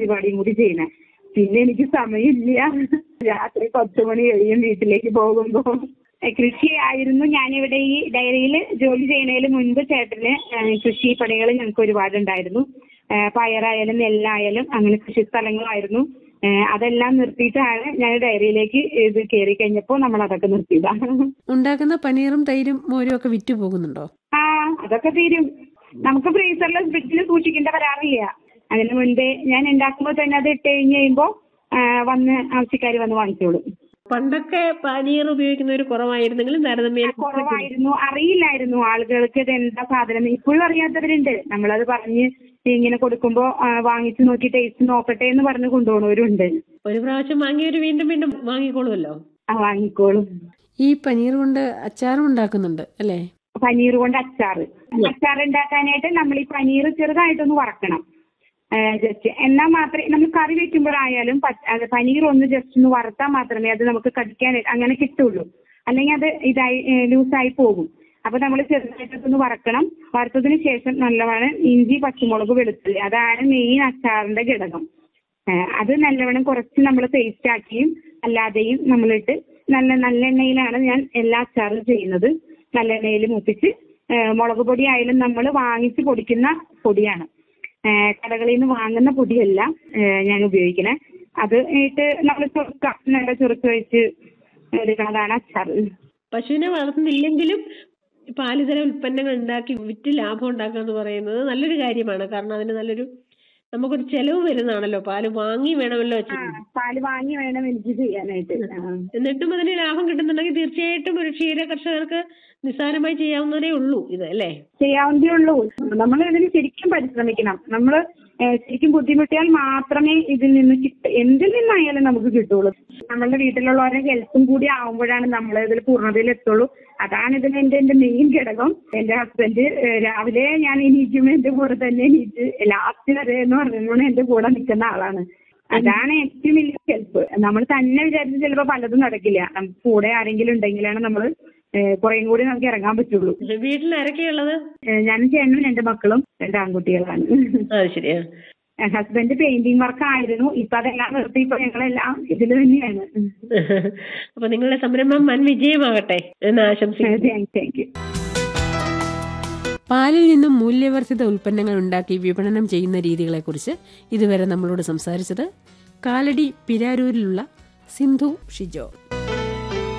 പരിപാടിയും കൂടി ചെയ്യണേ പിന്നെ എനിക്ക് സമയമില്ല രാത്രി പത്ത് മണി കഴിയും വീട്ടിലേക്ക് പോകുമ്പോ ഏ, കൃഷി ആയിരുന്നു ഞാനിവിടെ ഈ ഡയറിയിൽ ജോലി ചെയ്യുന്നതിന് മുൻപ് ചേട്ടന് ഏ, കൃഷി പണികൾ ഞങ്ങൾക്ക് ഒരുപാടുണ്ടായിരുന്നു ഏ, പയറായാലും നെല്ലായാലും അങ്ങനെ കൃഷി സ്ഥലങ്ങളായിരുന്നു ഏ, അതെല്ലാം നിർത്തിയിട്ടാണ് ഞാൻ ഡയറിയിലേക്ക് ഇത് കയറി കഴിഞ്ഞപ്പോൾ നമ്മൾ അതൊക്കെ നിർത്തിയതാ ഉണ്ടാക്കുന്ന പനീറും തൈരും മോരും ഒക്കെ വിറ്റു പോകുന്നുണ്ടോ ആ അതൊക്കെ തീരും നമുക്ക് ഫ്രീസറിൽ ഫ്രിഡ്ജിൽ സൂക്ഷിക്കേണ്ട വരാറില്ല അതിന് മുൻപേ ഞാൻ ഉണ്ടാക്കുമ്പോൾ തന്നെ അത് ഇട്ട് കഴിഞ്ഞ് കഴിയുമ്പോൾ വന്ന് ആവശ്യക്കാർ വന്ന് വാങ്ങിച്ചോളും പണ്ടൊക്കെ പനീർ ഉപയോഗിക്കുന്നവർ കുറവായിരുന്നെങ്കിലും താരതമ്യേന കുറവായിരുന്നു അറിയില്ലായിരുന്നു ആളുകൾക്ക് ഇത് എന്താ സാധനം ഇപ്പോഴും അറിയാത്തവരുണ്ട് നമ്മളത് പറഞ്ഞ് ഇങ്ങനെ കൊടുക്കുമ്പോൾ വാങ്ങിച്ചു നോക്കി ടേസ്റ്റ് നോക്കട്ടെ എന്ന് പറഞ്ഞ് കൊണ്ടുപോകുന്നവരുണ്ട് ഒരു പ്രാവശ്യം വാങ്ങിയവർ വീണ്ടും വീണ്ടും വാങ്ങിക്കോളുമല്ലോ ആ വാങ്ങിക്കോളും ഈ പനീർ കൊണ്ട് അച്ചാറും ഉണ്ടാക്കുന്നുണ്ട് അല്ലേ പനീർ കൊണ്ട് അച്ചാറ് അച്ചാർ ഉണ്ടാക്കാനായിട്ട് നമ്മൾ ഈ പനീർ ചെറുതായിട്ടൊന്ന് വറക്കണം ജസ്റ്റ് എന്നാൽ മാത്രമേ നമ്മൾ കറി വെക്കുമ്പോഴായാലും പച്ച- അത് പനീർ ഒന്ന് ജസ്റ്റ് ഒന്ന് വറുത്താൽ മാത്രമേ അത് നമുക്ക് കടിക്കാൻ അങ്ങനെ കിട്ടുള്ളൂ അല്ലെങ്കിൽ അത് ഇതായി ലൂസായി പോകും അപ്പൊ നമ്മൾ ചെറുതായിട്ടൊന്ന് വറക്കണം വറുത്തതിന് ശേഷം നല്ലവണ്ണം ഇഞ്ചി പച്ചമുളക് വെളുത്തുള്ളി അതാണ് മെയിൻ അച്ചാറിന്റെ ഘടകം ഏഹ് അത് നല്ലവണ്ണം കുറച്ച് നമ്മൾ പേസ്റ്റ് ആക്കിയും അല്ലാതെയും നമ്മളിട്ട് നല്ല നല്ലെണ്ണയിലാണ് ഞാൻ എല്ലാ അച്ചാറും ചെയ്യുന്നത് നല്ലെണ്ണയിൽ മൂപ്പിച്ച് ഏഹ് മുളക് പൊടി ആയാലും നമ്മൾ വാങ്ങിച്ച് പൊടിക്കുന്ന പൊടിയാണ് ഏഹ് കടകളിൽ നിന്ന് വാങ്ങുന്ന പൊടിയല്ല ഏഹ് ഞാൻ ഉപയോഗിക്കണേ അത് ഇട്ട് നമ്മൾ ചുരുക്ക നല്ല ചുരുക്ക് വെച്ച് എടുക്കുന്നതാണ് അച്ചാർ പശുവിനെ വളർത്തുന്നില്ലെങ്കിലും പാലിതര ഉൽപ്പന്നങ്ങൾ ഉണ്ടാക്കി വിറ്റ് ലാഭം ഉണ്ടാക്കുക എന്ന് പറയുന്നത് നല്ലൊരു കാര്യമാണ് കാരണം അതിന് നല്ലൊരു നമുക്കൊരു ചെലവ് വരുന്നതാണല്ലോ പാല് വാങ്ങി വേണമല്ലോ ആ ചെയ്യാൻ പാല് വാങ്ങി വേണം എനിക്ക് ചെയ്യാനായിട്ട് ആ. എന്നിട്ടും അതിന് ലാഭം കിട്ടുന്നുണ്ടെങ്കിൽ തീർച്ചയായിട്ടും ഒരു ക്ഷീര കർഷകർക്ക് നിസ്സാരമായി ചെയ്യാവുന്നതേ ഉള്ളൂ ഇത് അല്ലേ ചെയ്യാവുന്നതേ ഉള്ളൂ നമ്മൾ ഇതിന് ശരിക്കും പരിശ്രമിക്കണം നമ്മൾ ശരിക്കും ബുദ്ധിമുട്ടിയാൽ മാത്രമേ ഇതിൽ നിന്ന് കിട്ട എന്തിൽ നിന്നായാലും നമുക്ക് കിട്ടുള്ളൂ നമ്മളുടെ വീട്ടിലുള്ളവരുടെ ഹെൽത്തും കൂടി ആവുമ്പോഴാണ് നമ്മൾ ഇതിൽ പൂർണ്ണതയിൽ എത്തുള്ളൂ അതാണ് ഇതിന് എന്റെ എന്റെ മെയിൻ ഘടകം എന്റെ ഹസ്ബൻഡ് രാവിലെ ഞാൻ എണീക്കുമ്പോൾ എന്റെ കൂടെ തന്നെ എണീറ്റ് ലാസ്റ്റ് വരെ എന്ന് പറഞ്ഞുകൊണ്ട് എന്റെ കൂടെ നിൽക്കുന്ന ആളാണ് അതാണ് ഏറ്റവും വലിയ ഹെൽപ്പ് നമ്മൾ തന്നെ വിചാരിച്ച് ചിലപ്പോൾ പലതും നടക്കില്ല നമുക്ക് കൂടെ ആരെങ്കിലും ഉണ്ടെങ്കിലാണ് നമ്മൾ കുറേയും കൂടി നമുക്ക് ഇറങ്ങാൻ പറ്റുള്ളൂ വീട്ടിൽ ആരൊക്കെയുള്ളത് ഏഹ് ഞാനും ചേട്ടനും രണ്ട് മക്കളും രണ്ട് ആൺകുട്ടികളാണ് അത് ശരിയാ ഹസ്ബൻഡ് പെയിന്റിംഗ് വർക്ക് ആയിരുന്നു ഇപ്പൊ അതെല്ലാം നിർത്തി ഇപ്പൊ ഞങ്ങളെല്ലാം ഇതിൽ തന്നെയാണ് അപ്പൊ നിങ്ങളുടെ സംരംഭം വൻ വിജയമാകട്ടെ എന്ന് ആശംസിക്കുന്നു താങ്ക് താങ്ക് യു പാലിൽ നിന്നും മൂല്യവർദ്ധിത ഉൽപ്പന്നങ്ങൾ ഉണ്ടാക്കി വിപണനം ചെയ്യുന്ന രീതികളെക്കുറിച്ച് ഇതുവരെ നമ്മളോട് സംസാരിച്ചത് കാലടി പിരാരൂരിലുള്ള സിന്ധു ഷിജോ